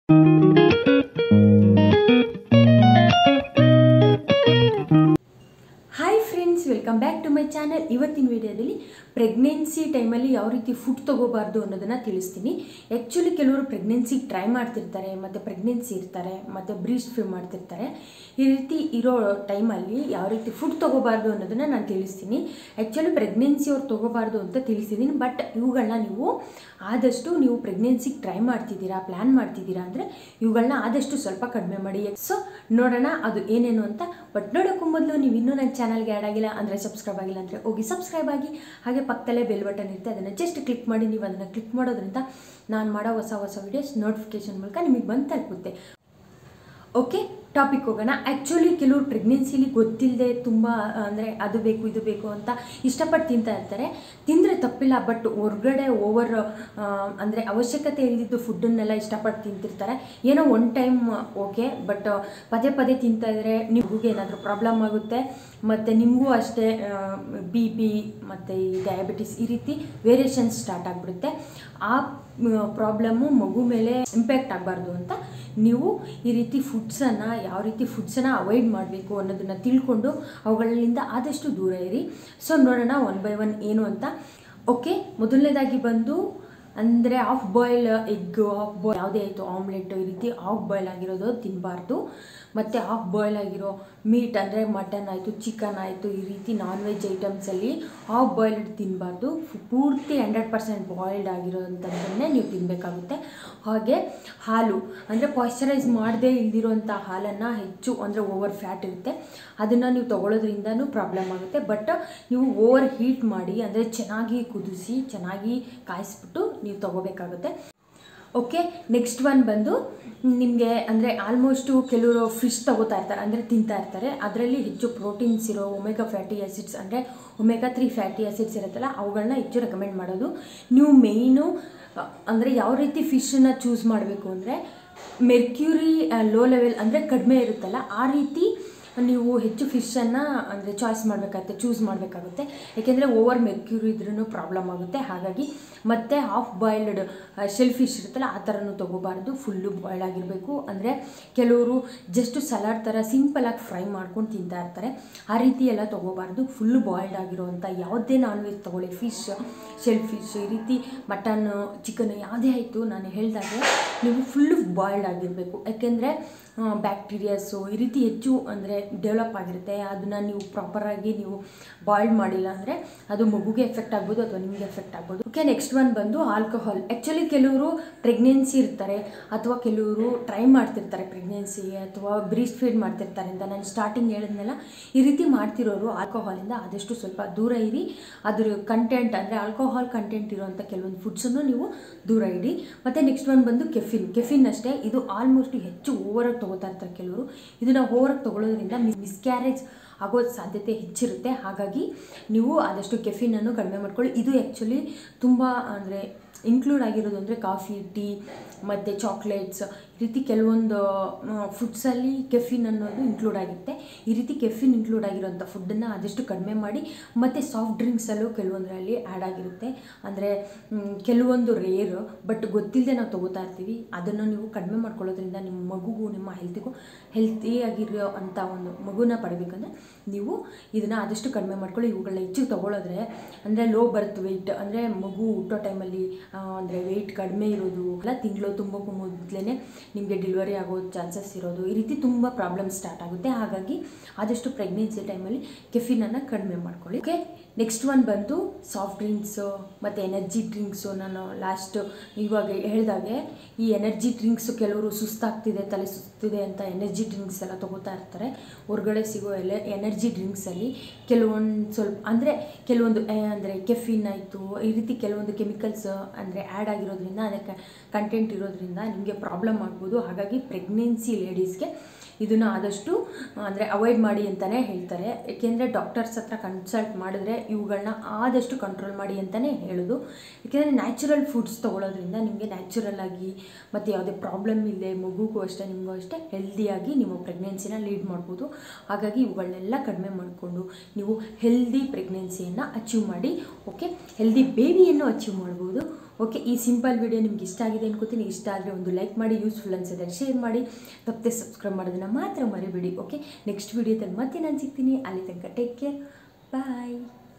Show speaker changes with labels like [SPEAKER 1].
[SPEAKER 1] hi friends welcome back to my channel ಇವತ್ತಿನ ವಿಡಿಯೋದಲ್ಲಿ pregnancy ಟೈಮಲ್ಲಿ ಯಾವ ರೀತಿ ಫುಡ್ ತೊಗೋಬಾರ್ದು ಅನ್ನೋದನ್ನು ತಿಳಿಸ್ತೀನಿ ಆ್ಯಕ್ಚುಲಿ ಕೆಲವರು ಪ್ರೆಗ್ನೆನ್ಸಿ ಟ್ರೈ ಮಾಡ್ತಿರ್ತಾರೆ ಮತ್ತು ಪ್ರೆಗ್ನೆನ್ಸಿ ಇರ್ತಾರೆ ಮತ್ತು ಬ್ರೀಸ್ಟ್ ಫೀಡ್ ಮಾಡ್ತಿರ್ತಾರೆ ಈ ರೀತಿ ಇರೋ ಟೈಮಲ್ಲಿ ಯಾವ ರೀತಿ ಫುಡ್ ತೊಗೋಬಾರ್ದು ಅನ್ನೋದನ್ನು ನಾನು ತಿಳಿಸ್ತೀನಿ ಆ್ಯಕ್ಚುಲಿ ಪ್ರೆಗ್ನೆನ್ಸಿ ಅವ್ರು ತೊಗೋಬಾರ್ದು ಅಂತ ತಿಳಿಸಿದ್ದೀನಿ ಬಟ್ ಇವುಗಳನ್ನ ನೀವು ಆದಷ್ಟು ನೀವು ಪ್ರೆಗ್ನೆನ್ಸಿಗೆ ಟ್ರೈ ಮಾಡ್ತಿದ್ದೀರಾ ಪ್ಲ್ಯಾನ್ ಮಾಡ್ತಿದ್ದೀರಾ ಅಂದರೆ ಇವುಗಳನ್ನ ಆದಷ್ಟು ಸ್ವಲ್ಪ ಕಡಿಮೆ ಮಾಡಿ ಸೊ ನೋಡೋಣ ಅದು ಏನೇನು ಅಂತ ಬಟ್ ನೋಡೋಕ್ಕೂ ಮೊದಲು ನೀವು ಇನ್ನೂ ನನ್ನ ಚಾನಲ್ಗೆ ಆ್ಯಡ್ ಆಗಿಲ್ಲ ಅಂದರೆ ಸಬ್ಸ್ಕ್ರೈಬ್ ಆಗಿಲ್ಲ ಅಂದರೆ ಹೋಗಿ ಸಬ್ಸ್ಕ್ರೈಬ್ ಆಗಿ ಹಾಗೆ ಪಕ್ಕದಲ್ಲೇ ಬೆಲ್ ಬಟನ್ ಇರುತ್ತೆ ಅದನ್ನು ಜಸ್ಟ್ ಕ್ಲಿಕ್ ಮಾಡಿ ನೀವು ಅದನ್ನು ಕ್ಲಿಕ್ ಮಾಡೋದ್ರಿಂದ ನಾನು ಮಾಡೋ ಹೊಸ ಹೊಸ ವೀಡಿಯೋಸ್ ನೋಟಿಫಿಕೇಶನ್ ಮೂಲಕ ನಿಮಗೆ ಬಂದು ತಲುಪುತ್ತೆ ಓಕೆ ಟಾಪಿಕ್ ಹೋಗೋಣ ಆ್ಯಕ್ಚುಲಿ ಕೆಲವರು ಪ್ರೆಗ್ನೆನ್ಸಿಲಿ ಗೊತ್ತಿಲ್ಲದೆ ತುಂಬ ಅಂದರೆ ಅದು ಬೇಕು ಇದು ಬೇಕು ಅಂತ ಇಷ್ಟಪಟ್ಟು ತಿಂತಾ ಇರ್ತಾರೆ ತಿಂದರೆ ತಪ್ಪಿಲ್ಲ ಬಟ್ ಹೊರ್ಗಡೆ ಓವರ್ ಅಂದರೆ ಅವಶ್ಯಕತೆ ಇಲ್ಲದಿದ್ದು ಫುಡ್ಡನ್ನೆಲ್ಲ ಇಷ್ಟಪಟ್ಟು ತಿಂತಿರ್ತಾರೆ ಏನೋ ಒನ್ ಟೈಮ್ ಓಕೆ ಬಟ್ ಪದೇ ಪದೇ ತಿಂತಾ ಇದ್ದರೆ ನಿಮಗೂ ಏನಾದರೂ ಪ್ರಾಬ್ಲಮ್ ಆಗುತ್ತೆ ಮತ್ತು ನಿಮಗೂ ಅಷ್ಟೇ ಬಿ ಪಿ ಮತ್ತು ಈ ಡಯಾಬಿಟಿಸ್ ಈ ರೀತಿ ವೇರಿಯೇಷನ್ಸ್ ಸ್ಟಾರ್ಟ್ ಆಗಿಬಿಡುತ್ತೆ ಆ ಪ್ರಾಬ್ಲಮ್ಮು ಮಗು ಮೇಲೆ ಇಂಪ್ಯಾಕ್ಟ್ ಆಗಬಾರ್ದು ಅಂತ ನೀವು ಈ ರೀತಿ ಫುಡ್ಸನ್ನು ಯಾವ ರೀತಿ ಫುಡ್ಸನ್ನು ಅವಾಯ್ಡ್ ಮಾಡಬೇಕು ಅನ್ನೋದನ್ನು ತಿಳ್ಕೊಂಡು ಅವುಗಳಿಂದ ಆದಷ್ಟು ದೂರ ಇರಿ ಸೊ ನೋಡೋಣ ಒನ್ ಬೈ ಒನ್ ಏನು ಅಂತ ಓಕೆ ಮೊದಲನೇದಾಗಿ ಬಂದು ಅಂದರೆ half boil egg half boil ಯಾವುದೇ ಆಯಿತು ಆಮ್ಲೆಟ್ ಈ ರೀತಿ ಆಫ್ ಬಾಯ್ಲ್ ಆಗಿರೋದು ತಿನ್ನಬಾರ್ದು ಮತ್ತು ಆಫ್ ಬಾಯ್ಲ್ ಆಗಿರೋ ಮೀಟ್ ಅಂದರೆ ಮಟನ್ ಆಯಿತು ಚಿಕನ್ ಆಯಿತು ಈ ರೀತಿ ನಾನ್ ವೆಜ್ ಐಟಮ್ಸಲ್ಲಿ ಆಫ್ ಬಾಯ್ಲ್ಡ್ ತಿನ್ನಬಾರ್ದು ಪೂರ್ತಿ ಹಂಡ್ರೆಡ್ ಪರ್ಸೆಂಟ್ ಬಾಯ್ಲ್ಡ್ ಆಗಿರೋಂಥದ್ದನ್ನೇ ನೀವು ತಿನ್ನಬೇಕಾಗುತ್ತೆ ಹಾಗೆ ಹಾಲು ಅಂದರೆ ಪಾಯ್ಚರೈಸ್ ಮಾಡದೇ ಇಲ್ದಿರೋಂಥ ಹಾಲನ್ನು ಹೆಚ್ಚು ಅಂದರೆ ಓವರ್ ಫ್ಯಾಟ್ ಇರುತ್ತೆ ಅದನ್ನು ನೀವು ತೊಗೊಳೋದ್ರಿಂದನೂ ಪ್ರಾಬ್ಲಮ್ ಆಗುತ್ತೆ ಬಟ್ ನೀವು ಓವರ್ ಹೀಟ್ ಮಾಡಿ ಅಂದರೆ ಚೆನ್ನಾಗಿ ಕುದಿಸಿ ಚೆನ್ನಾಗಿ ಕಾಯಿಸ್ಬಿಟ್ಟು ನೀವು ತೊಗೋಬೇಕಾಗುತ್ತೆ ಓಕೆ ನೆಕ್ಸ್ಟ್ ಒನ್ ಬಂದು ನಿಮಗೆ ಅಂದರೆ ಆಲ್ಮೋಸ್ಟು ಕೆಲವರು ಫಿಶ್ ತಗೋತಾ ಇರ್ತಾರೆ ಅಂದರೆ ತಿಂತಾ ಇರ್ತಾರೆ ಅದರಲ್ಲಿ ಹೆಚ್ಚು ಪ್ರೋಟೀನ್ಸ್ ಇರೋ ಒಮೆಗಾ ಫ್ಯಾಟಿ ಆ್ಯಸಿಡ್ಸ್ ಅಂದರೆ ಒಮೆಗಾ ತ್ರೀ ಫ್ಯಾಟಿ ಆ್ಯಸಿಡ್ಸ್ ಇರುತ್ತಲ್ಲ ಅವುಗಳನ್ನ ಹೆಚ್ಚು ರೆಕಮೆಂಡ್ ಮಾಡೋದು ನೀವು ಮೇಯ್ನು ಅಂದರೆ ಯಾವ ರೀತಿ ಫಿಶನ್ನು ಚೂಸ್ ಮಾಡಬೇಕು ಅಂದರೆ ಮೆರ್ಕ್ಯೂರಿ ಲೋ ಲೆವೆಲ್ ಅಂದರೆ ಕಡಿಮೆ ಇರುತ್ತಲ್ಲ ಆ ರೀತಿ ನೀವು ಹೆಚ್ಚು ಫಿಶನ್ನು ಅಂದರೆ ಚಾಯ್ಸ್ ಮಾಡಬೇಕಾಗುತ್ತೆ ಚೂಸ್ ಮಾಡಬೇಕಾಗುತ್ತೆ ಏಕೆಂದರೆ ಓವರ್ ಮೆರ್ಕ್ಯೂರಿ ಇದ್ರೂ ಪ್ರಾಬ್ಲಮ್ ಆಗುತ್ತೆ ಹಾಗಾಗಿ ಮತ್ತು ಹಾಫ್ ಬಾಯ್ಲ್ಡ್ ಶೆಲ್ ಫಿಶ್ ಇರುತ್ತಲ್ಲ ಆ ಥರನೂ ತೊಗೋಬಾರ್ದು ಫುಲ್ಲು ಬಾಯ್ಲ್ ಆಗಿರಬೇಕು ಅಂದರೆ ಕೆಲವರು ಜಸ್ಟ್ ಸಲಾಡ್ ಥರ ಸಿಂಪಲಾಗಿ ಫ್ರೈ ಮಾಡ್ಕೊಂಡು ತಿಂತಾ ಇರ್ತಾರೆ ಆ ರೀತಿ ಎಲ್ಲ ತೊಗೋಬಾರ್ದು ಫುಲ್ಲು ಬಾಯ್ಲ್ಡ್ ಆಗಿರೋವಂಥ ಯಾವುದೇ ನಾನ್ ವೆಜ್ ತೊಗೊಳ್ಳಿ ಫಿಶ್ ಶೆಲ್ ಫಿಶ್ ಈ ರೀತಿ ಮಟನ್ ಚಿಕನ್ ಯಾವುದೇ ಆಯಿತು ನಾನು ಹೇಳಿದಾಗೆ ನೀವು ಫುಲ್ಲು ಬಾಯ್ಲ್ಡ್ ಆಗಿರಬೇಕು ಯಾಕೆಂದರೆ ಬ್ಯಾಕ್ಟೀರಿಯಾಸು ಈ ರೀತಿ ಹೆಚ್ಚು ಅಂದರೆ ಡೆವಲಪ್ ಆಗಿರುತ್ತೆ ಅದನ್ನು ನೀವು ಪ್ರಾಪರಾಗಿ ನೀವು ಬಾಯ್ಲ್ ಮಾಡಿಲ್ಲ ಅಂದರೆ ಅದು ಮಗುಗೆ ಎಫೆಕ್ಟ್ ಆಗ್ಬೋದು ಅಥವಾ ನಿಮಗೆ ಎಫೆಕ್ಟ್ ಆಗ್ಬೋದು ಓಕೆ ನೆಕ್ಸ್ಟ್ ಒನ್ ಬಂದು ಆಲ್ಕೋಹಾಲ್ ಆ್ಯಕ್ಚುಲಿ ಕೆಲವರು ಪ್ರೆಗ್ನೆನ್ಸಿ ಇರ್ತಾರೆ ಅಥವಾ ಕೆಲವರು ಟ್ರೈ ಮಾಡ್ತಿರ್ತಾರೆ ಪ್ರೆಗ್ನೆನ್ಸಿ ಅಥವಾ ಬ್ರೀಸ್ಟ್ ಫೀಡ್ ಮಾಡ್ತಿರ್ತಾರೆ ಅಂತ ನಾನು ಸ್ಟಾರ್ಟಿಂಗ್ ಹೇಳಿದ್ನೆಲ್ಲ ಈ ರೀತಿ ಮಾಡ್ತಿರೋರು ಆಲ್ಕೋಹಾಲಿಂದ ಆದಷ್ಟು ಸ್ವಲ್ಪ ದೂರ ಇರಿ ಅದ್ರ ಕಂಟೆಂಟ್ ಅಂದರೆ ಆಲ್ಕೋಹಾಲ್ ಕಂಟೆಂಟ್ ಇರುವಂಥ ಕೆಲವೊಂದು ಫುಡ್ಸನ್ನು ನೀವು ದೂರ ಇಡಿ ಮತ್ತು ನೆಕ್ಸ್ಟ್ ಒನ್ ಬಂದು ಕೆಫಿನ್ ಕೆಫಿನ್ ಅಷ್ಟೇ ಇದು ಆಲ್ಮೋಸ್ಟ್ ಹೆಚ್ಚು ಓವರಾಗಿ ತೊಗೋತಾ ಇರ್ತಾರೆ ಕೆಲವರು ಇದನ್ನು ಓವರಾಗಿ ತೊಗೊಳೋದ್ರಿಂದ ಮಿಸ್ಕ್ಯಾರೇಜ್ ಆಗೋ ಸಾಧ್ಯತೆ ಹೆಚ್ಚಿರುತ್ತೆ ಹಾಗಾಗಿ ನೀವು ಆದಷ್ಟು ಕೆಫಿನನ್ನು ಕಡಿಮೆ ಮಾಡ್ಕೊಳ್ಳಿ ಇದು ಆ್ಯಕ್ಚುಲಿ ತುಂಬ ಅಂದರೆ ಇನ್ಕ್ಲೂಡ್ ಆಗಿರೋದು ಅಂದರೆ ಕಾಫಿ ಟೀ ಮತ್ತು ಚಾಕ್ಲೇಟ್ಸ್ ಈ ರೀತಿ ಕೆಲವೊಂದು ಫುಡ್ಸಲ್ಲಿ ಕೆಫಿನ್ ಅನ್ನೋದು ಇನ್ಕ್ಲೂಡ್ ಆಗಿರುತ್ತೆ ಈ ರೀತಿ ಕೆಫಿನ್ ಇನ್ಕ್ಲೂಡ್ ಆಗಿರೋಂಥ ಫುಡ್ಡನ್ನು ಆದಷ್ಟು ಕಡಿಮೆ ಮಾಡಿ ಮತ್ತು ಸಾಫ್ಟ್ ಡ್ರಿಂಕ್ಸಲ್ಲೂ ಕೆಲವೊಂದರಲ್ಲಿ ಆ್ಯಡ್ ಆಗಿರುತ್ತೆ ಅಂದರೆ ಕೆಲವೊಂದು ರೇರ್ ಬಟ್ ಗೊತ್ತಿಲ್ಲದೆ ನಾವು ತೊಗೋತಾ ಇರ್ತೀವಿ ಅದನ್ನು ನೀವು ಕಡಿಮೆ ಮಾಡ್ಕೊಳ್ಳೋದ್ರಿಂದ ನಿಮ್ಮ ಮಗುಗೂ ನಿಮ್ಮ ಹೆಲ್ತಿಗೂ ಹೆಲ್ತಿಯಾಗಿರೋ ಅಂಥ ಒಂದು ಮಗುನ ಪಡಿಬೇಕಂದ್ರೆ ನೀವು ಇದನ್ನು ಆದಷ್ಟು ಕಡಿಮೆ ಮಾಡ್ಕೊಳ್ಳಿ ಇವುಗಳನ್ನ ಹೆಚ್ಚು ತೊಗೊಳೋದ್ರೆ ಅಂದರೆ ಲೋ ಬರ್ತ್ ವೆಯ್ಟ್ ಅಂದರೆ ಮಗು ಹುಟ್ಟೋ ಟೈಮಲ್ಲಿ ಅಂದರೆ ವೆಯ್ಟ್ ಕಡಿಮೆ ಇರೋದು ಎಲ್ಲ ತಿಂಗಳು ತುಂಬಕ್ಕೂ ಮೊದಲೇ ನಿಮಗೆ ಡೆಲಿವರಿ ಆಗೋ ಚಾನ್ಸಸ್ ಇರೋದು ಈ ರೀತಿ ತುಂಬ ಪ್ರಾಬ್ಲಮ್ ಸ್ಟಾರ್ಟ್ ಆಗುತ್ತೆ ಹಾಗಾಗಿ ಆದಷ್ಟು ಪ್ರೆಗ್ನೆನ್ಸಿ ಟೈಮಲ್ಲಿ ಕೆಫಿನನ್ನು ಕಡಿಮೆ ಮಾಡ್ಕೊಳ್ಳಿ ಓಕೆ ನೆಕ್ಸ್ಟ್ ಒನ್ ಬಂದು ಸಾಫ್ಟ್ ಡ್ರಿಂಕ್ಸು ಮತ್ತು ಎನರ್ಜಿ ಡ್ರಿಂಕ್ಸು ನಾನು ಲಾಸ್ಟ್ ಇವಾಗ ಹೇಳಿದಾಗೆ ಈ ಎನರ್ಜಿ ಡ್ರಿಂಕ್ಸು ಕೆಲವರು ಸುಸ್ತಾಗ್ತಿದೆ ತಲೆ ಸುಸ್ತಿದೆ ಅಂತ ಎನರ್ಜಿ ಡ್ರಿಂಕ್ಸ್ ಎಲ್ಲ ತೊಗೋತಾ ಇರ್ತಾರೆ ಹೊರಗಡೆ ಸಿಗೋ ಎಲ್ಲ ಎನರ್ಜಿ ಡ್ರಿಂಕ್ಸಲ್ಲಿ ಕೆಲವೊಂದು ಸ್ವಲ್ಪ ಅಂದರೆ ಕೆಲವೊಂದು ಅಂದರೆ ಕೆಫಿನ್ ಆಯಿತು ಈ ರೀತಿ ಕೆಲವೊಂದು ಕೆಮಿಕಲ್ಸ್ ಅಂದರೆ ಆ್ಯಡ್ ಆಗಿರೋದ್ರಿಂದ ಅದಕ್ಕೆ ಕಂಟೆಂಟ್ ಇರೋದ್ರಿಂದ ನಿಮಗೆ ಪ್ರಾಬ್ಲಮ್ ಆಗ್ಬೋದು ಹಾಗಾಗಿ ಪ್ರೆಗ್ನೆನ್ಸಿ ಲೇಡೀಸ್ಗೆ ಇದನ್ನು ಆದಷ್ಟು ಅಂದರೆ ಅವಾಯ್ಡ್ ಮಾಡಿ ಅಂತಲೇ ಹೇಳ್ತಾರೆ ಏಕೆಂದರೆ ಡಾಕ್ಟರ್ಸ್ ಹತ್ರ ಕನ್ಸಲ್ಟ್ ಮಾಡಿದ್ರೆ ಇವುಗಳನ್ನ ಆದಷ್ಟು ಕಂಟ್ರೋಲ್ ಮಾಡಿ ಅಂತಲೇ ಹೇಳೋದು ಏಕೆಂದರೆ ನ್ಯಾಚುರಲ್ ಫುಡ್ಸ್ ತೊಗೊಳೋದ್ರಿಂದ ನಿಮಗೆ ನ್ಯಾಚುರಲ್ ಆಗಿ ಮತ್ತು ಯಾವುದೇ ಪ್ರಾಬ್ಲಮ್ ಇಲ್ಲದೆ ಮಗುಗೂ ಅಷ್ಟೇ ನಿಮಗೂ ಅಷ್ಟೇ ಹೆಲ್ದಿಯಾಗಿ ನಿಮ್ಮ ಪ್ರೆಗ್ನೆನ್ಸಿನ ಲೀಡ್ ಮಾಡ್ಬೋದು ಹಾಗಾಗಿ ಇವುಗಳನ್ನೆಲ್ಲ ಕಡಿಮೆ ಮಾಡಿಕೊಂಡು ನೀವು ಹೆಲ್ದಿ ಪ್ರೆಗ್ನೆನ್ಸಿಯನ್ನು ಅಚೀವ್ ಮಾಡಿ ಓಕೆ ಹೆಲ್ದಿ ಬೇಬಿಯನ್ನು ಅಚೀವ್ ಮಾಡ್ಬೋದು ಓಕೆ ಈ ಸಿಂಪಲ್ ವಿಡಿಯೋ ನಿಮ್ಗೆ ಇಷ್ಟ ಆಗಿದೆ ಅನ್ಕೋತೀನಿ ಇಷ್ಟ ಆದರೆ ಒಂದು ಲೈಕ್ ಮಾಡಿ ಯೂಸ್ಫುಲ್ ಅನ್ಸಿದ್ರೆ ಶೇರ್ ಮಾಡಿ ತಪ್ಪದೆ ಸಬ್ಸ್ಕ್ರೈಬ್ ಮಾಡೋದನ್ನು ಮಾತ್ರ ಮರಿಬೇಡಿ ಓಕೆ ನೆಕ್ಸ್ಟ್ ವಿಡಿಯೋದಲ್ಲಿ ಮತ್ತೆ ನಾನು ಸಿಗ್ತೀನಿ ಅಲ್ಲಿ ತನಕ ಟೇಕ್ ಕೇರ್ ಬಾಯ್